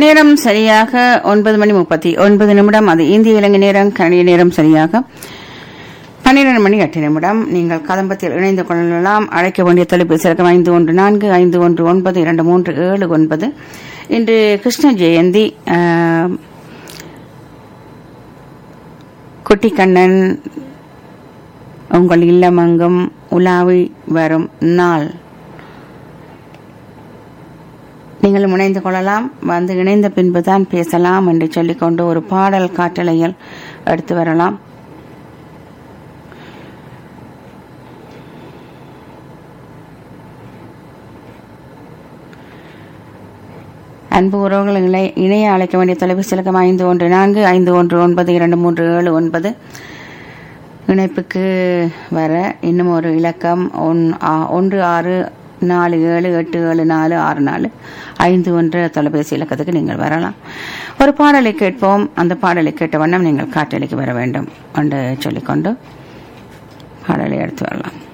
நேரம் சரியாக ஒன்பது மணி முப்பத்தி ஒன்பது நிமிடம் அது இந்திய இலங்கை நேரம் கனடிய நேரம் சரியாக பன்னிரண்டு மணி எட்டு நிமிடம் நீங்கள் கதம்பத்தில் இணைந்து கொள்ளலாம் அழைக்க வேண்டிய தொலைபேசி இலக்கம் ஐந்து ஒன்று நான்கு ஐந்து ஒன்று ஒன்பது இரண்டு மூன்று ஏழு ஒன்பது இன்று கிருஷ்ண ஜெயந்தி ஆஹ், குட்டிக்கண்ணன் உங்கள் இல்லமங்கும் உலாவி வரும் நாள் நீங்கள் இணைந்து கொள்ளலாம் வந்து இணைந்த பின்புதான் பேசலாம் என்று சொல்லிக்கொண்டு ஒரு பாடல் காட்டலையில் எடுத்து வரலாம் அன்பு உறவுகளை இணைய அழைக்க வேண்டிய தொலைபேசி இலக்கம் ஐந்து ஒன்று நான்கு ஐந்து ஒன்று ஒன்பது இரண்டு மூன்று ஏழு ஒன்பது இணைப்புக்கு வர இன்னும் ஒரு இலக்கம் ஒன் ஆ- ஒன்று ஆறு நாலு ஏழு எட்டு ஏழு நாலு ஆறு நாலு ஐந்து ஒன்று தொலைபேசி இலக்கத்துக்கு நீங்கள் வரலாம் ஒரு பாடலை கேட்போம் அந்த பாடலை கேட்ட வண்ணம் நீங்கள் காற்றலைக்கு வர வேண்டும் என்று சொல்லிக்கொண்டு பாடலை எடுத்து வரலாம்